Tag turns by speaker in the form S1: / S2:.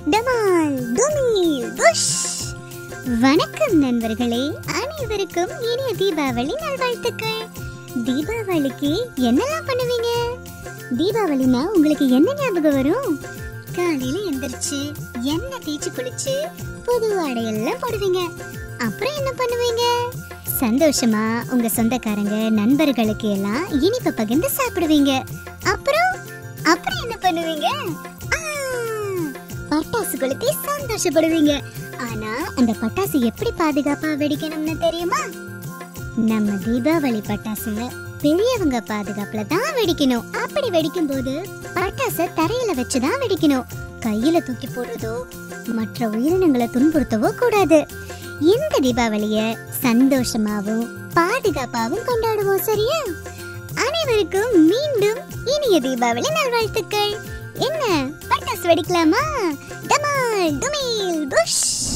S1: டமால் துமில் புஷ் வணக்கம் நண்பர்களே அனைவருக்கும் இனிய தீபாவளி நல்வாழ்த்துக்கள் தீபாவளிக்கு என்னெல்லாம் பண்ணுவீங்க தீபாவளினா உங்களுக்கு என்ன ஞாபகம் வரும் காலையில எந்திரிச்சு எண்ணெய் தேய்ச்சி குளிச்சு புது ஆடையெல்லாம் போடுவீங்க அப்புறம் என்ன பண்ணுவீங்க சந்தோஷமா உங்க சொந்தக்காரங்க நண்பர்களுக்கு எல்லாம் இனிப்பு பகிர்ந்து சாப்பிடுவீங்க அப்புறம் அப்புறம் என்ன பண்ணுவீங்க ஆ, பட்டாசு கொளுத்தி சந்தோஷப்படுவீங்க ஆனா அந்த பட்டாசு எப்படி பாதுகாப்பா வெடிக்கணும்னு தெரியுமா நம்ம தீபாவளி பட்டாசு பெரியவங்க பாதுகாப்புல தான் வெடிக்கணும் அப்படி வெடிக்கும் போது பட்டாச தரையில வச்சுதான் வெடிக்கணும் கையில தூக்கி போடுறதோ மற்ற உயிரினங்களை துன்புறுத்தவோ கூடாது இந்த தீபாவளிய சந்தோஷமாவும் பாதுகாப்பாவும் கொண்டாடுவோம் சரியா அனைவருக்கும் மீண்டும் இனிய தீபாவளி நல்வாழ்த்துக்கள் என்ன பட்டாசு வெடிக்கலாமா டமால் டுமில் புஷ்